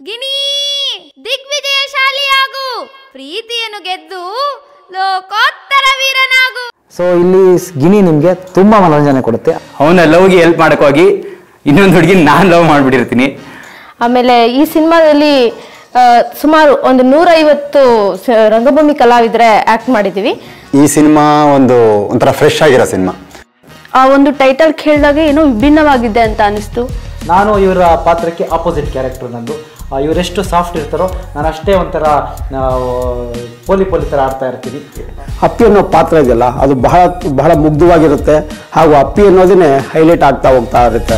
ಗಿಣಿ ದಿಗ್ವಿಜಯಶಾಲಿಯಾಗು ಪ್ರೀತಿಯನ್ನು ಗೆದ್ದು ಲೋಕೋತ್ತರ ವೀರನಾಗು ಸೊ ಇಲ್ಲಿ ಸ್- ಗಿಣಿ ನಿಮಗೆ ತುಂಬ ಮನೋರಂಜನೆ ಕೊಡುತ್ತೆ ಅವನ ಲವ್ಗೆ ಹೆಲ್ಪ್ ಮಾಡಕ್ ಹೋಗಿ ಇನ್ನೊಂದು ಹುಡುಗಿ ನಾನು ಲವ್ ಮಾಡ್ಬಿಟ್ಟಿರ್ತೀನಿ ಆಮೇಲೆ ಈ ಸಿನಿಮಾದಲ್ಲಿ ಆ, ಸುಮಾರು ಒಂದು ನೂರೈವತ್ತು ಸ- ರಂಗಭೂಮಿ ಕಲಾವಿದರೆ ಆಕ್ಟ್ ಮಾಡಿದ್ದೀವಿ ಈ ಸಿನಿಮಾ ಒಂದು ಒಂಥರ ಫ್ರೆಶ್ ಆಗಿರೋ ಸಿನಿಮಾ ಆ ಒಂದು ಟೈಟಲ್ ಕೇಳಿದಾಗ ಏನೋ ವಿಭಿನ್ನವಾಗಿದೆ ಅಂತ ಅನಿಸ್ತು ನಾನು ಇವರ ಪಾತ್ರಕ್ಕೆ ಆಪೋಸಿಟ್ ಕ್ಯಾರೆಕ್ಟರ್ ನಂದು ಆ, ಇವರೆಷ್ಟು ಸಾಫ್ಟ್ ಇರ್ತಾರೋ ನಾನು ಅಷ್ಟೇ ಒಂಥರ ಆ, ಪೋಲಿ ಪೋಲಿ ಥರ ಆಡ್ತಾ ಇರ್ತೀನಿ ಅಪ್ಪಿ ಅನ್ನೋ ಪಾತ್ರ ಇದೆಯಲ್ಲ ಅದು ಬಹಳ ಬಹಳ ಮುಗ್ಧವಾಗಿರುತ್ತೆ ಹಾಗೂ ಅಪ್ಪಿ ಅನ್ನೋದನ್ನೇ ಹೈಲೈಟ್ ಆಗ್ತಾ ಹೋಗ್ತಾ ಇರುತ್ತೆ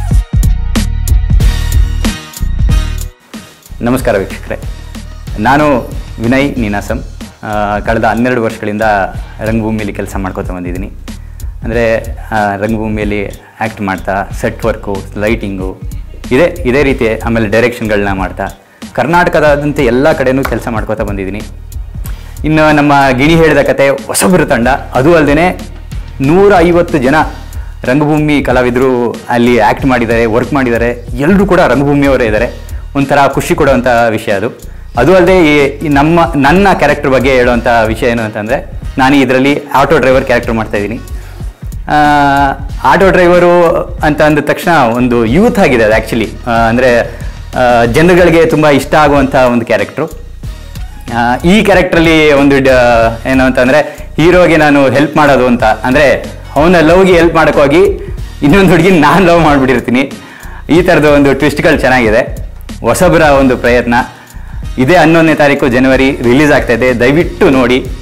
ನಮಸ್ಕಾರ ವೀಕ್ಷಕರೇ ನಾನು ವಿನಯ್ ನೀನಾಸಂ ಆ, ಕಳೆದ ಹನ್ನೆರಡು ವರ್ಷಗಳಿಂದ ರಂಗಭೂಮಿಯಲ್ಲಿ ಕೆಲಸ ಮಾಡ್ಕೋತಾ ಬಂದಿದ್ದೀನಿ ಅಂದರೆ ರಂಗಭೂಮಿಯಲ್ಲಿ ಆ್ಯಕ್ಟ್ ಮಾಡ್ತಾ ಸೆಟ್ ವರ್ಕು ಲೈಟಿಂಗು ಇದೇ ಇದೇ ರೀತಿ ಆಮೇಲೆ ಡೈರೆಕ್ಷನ್ಗಳನ್ನ ಮಾಡ್ತಾ ಕರ್ನಾಟಕದಾದ್ಯಂತ ಎಲ್ಲ ಕಡೆನೂ ಕೆಲಸ ಮಾಡ್ಕೋತಾ ಬಂದಿದ್ದೀನಿ ಇನ್ನು ನಮ್ಮ ಗಿಣಿ ಹೇಳಿದ ಕತೆ ಹೊಸಬರು ತಂಡ ಅದು ಅಲ್ಲದೆ ನೂರ ಐವತ್ತು ಜನ ರಂಗಭೂಮಿ ಕಲಾವಿದರು ಅಲ್ಲಿ ಆ್ಯಕ್ಟ್ ಮಾಡಿದ್ದಾರೆ ವರ್ಕ್ ಮಾಡಿದ್ದಾರೆ ಎಲ್ಲರೂ ಕೂಡ ರಂಗಭೂಮಿಯವರೇ ಇದ್ದಾರೆ ಒಂಥರ ಖುಷಿ ಕೊಡುವಂಥ ವಿಷಯ ಅದು ಅದು ಅಲ್ಲದೆ ಈ ನಮ್ಮ ನನ್ನ ಕ್ಯಾರೆಕ್ಟರ್ ಬಗ್ಗೆ ಹೇಳುವಂಥ ವಿಷಯ ಏನು ಅಂತಂದರೆ ನಾನು ಇದರಲ್ಲಿ ಆಟೋ ಡ್ರೈವರ್ ಕ್ಯಾರೆಕ್ಟರ್ ಮಾಡ್ತಾ ಇದ್ದೀನಿ ಆಟೋ ಡ್ರೈವರು ಅಂತ ಅಂದ ತಕ್ಷಣ ಒಂದು ಯೂತ್ ಆಗಿದೆ ಅದು ಆ್ಯಕ್ಚುಲಿ ಅಂದರೆ ಜನಗಳಿಗೆ ತುಂಬ ಇಷ್ಟ ಆಗುವಂಥ ಒಂದು ಕ್ಯಾರೆಕ್ಟ್ರು ಆ, ಈ ಕ್ಯಾರೆಕ್ಟ್ರಲ್ಲಿ ಒಂದು ಡ- ಏನು ಅಂತಂದರೆ ಹೀರೋಗೆ ನಾನು ಹೆಲ್ಪ್ ಮಾಡೋದು ಅಂತ ಅಂದರೆ ಅವನ ಲವ್ಗೆ ಹೆಲ್ಪ್ ಮಾಡೋಕೆ ಹೋಗಿ ಇನ್ನೊಂದು ಹುಡುಗಿ ನಾನು ಲವ್ ಮಾಡಿಬಿಟ್ಟಿರ್ತೀನಿ ಈ ಥರದ ಒಂದು ಟ್ವಿಸ್ಟ್ಗಳು ಚೆನ್ನಾಗಿದೆ ಹೊಸಬರ ಒಂದು ಪ್ರಯತ್ನ ಇದೇ ಹನ್ನೊಂದನೇ ತಾರೀಕು ಜನವರಿ ರಿಲೀಸ್ ಆಗ್ತಾ ಇದೆ ದಯವಿಟ್ಟು ನೋಡಿ